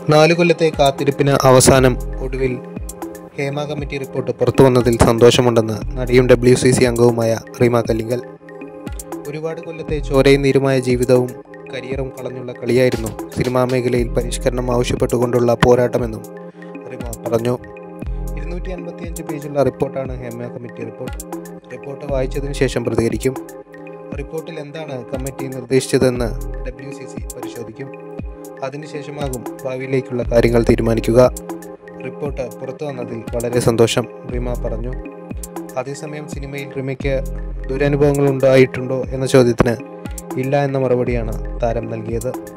നാലു കൊല്ലത്തെ കാത്തിരിപ്പിന് അവസാനം ഒടുവിൽ ഹേമ കമ്മിറ്റി റിപ്പോർട്ട് പുറത്തു വന്നതിൽ സന്തോഷമുണ്ടെന്ന് നടിയും ഡബ്ല്യു സി സി അംഗവുമായ റീമ കല്ലിങ്കൽ ഒരുപാട് കൊല്ലത്തെ ചോരയും നീരുമായ ജീവിതവും കരിയറും കളഞ്ഞുള്ള കളിയായിരുന്നു സിനിമാ മേഖലയിൽ പരിഷ്കരണം ആവശ്യപ്പെട്ടുകൊണ്ടുള്ള പോരാട്ടമെന്നും റിമ പറഞ്ഞു ഇരുന്നൂറ്റി അൻപത്തിയഞ്ച് പേജുള്ള റിപ്പോർട്ടാണ് ഹേമ കമ്മിറ്റി റിപ്പോർട്ട് റിപ്പോർട്ട് വായിച്ചതിന് ശേഷം പ്രതികരിക്കും റിപ്പോർട്ടിൽ എന്താണ് കമ്മിറ്റി നിർദ്ദേശിച്ചതെന്ന് ഡബ്ല്യു സി സി പരിശോധിക്കും അതിനുശേഷമാകും ഭാവിയിലേക്കുള്ള കാര്യങ്ങൾ തീരുമാനിക്കുക റിപ്പോർട്ട് പുറത്തു വന്നതിൽ വളരെ സന്തോഷം റിമ പറഞ്ഞു അതേസമയം സിനിമയിൽ റിമയ്ക്ക് ദുരനുഭവങ്ങൾ ഉണ്ടായിട്ടുണ്ടോ എന്ന ചോദ്യത്തിന് ഇല്ല എന്ന മറുപടിയാണ് താരം നൽകിയത്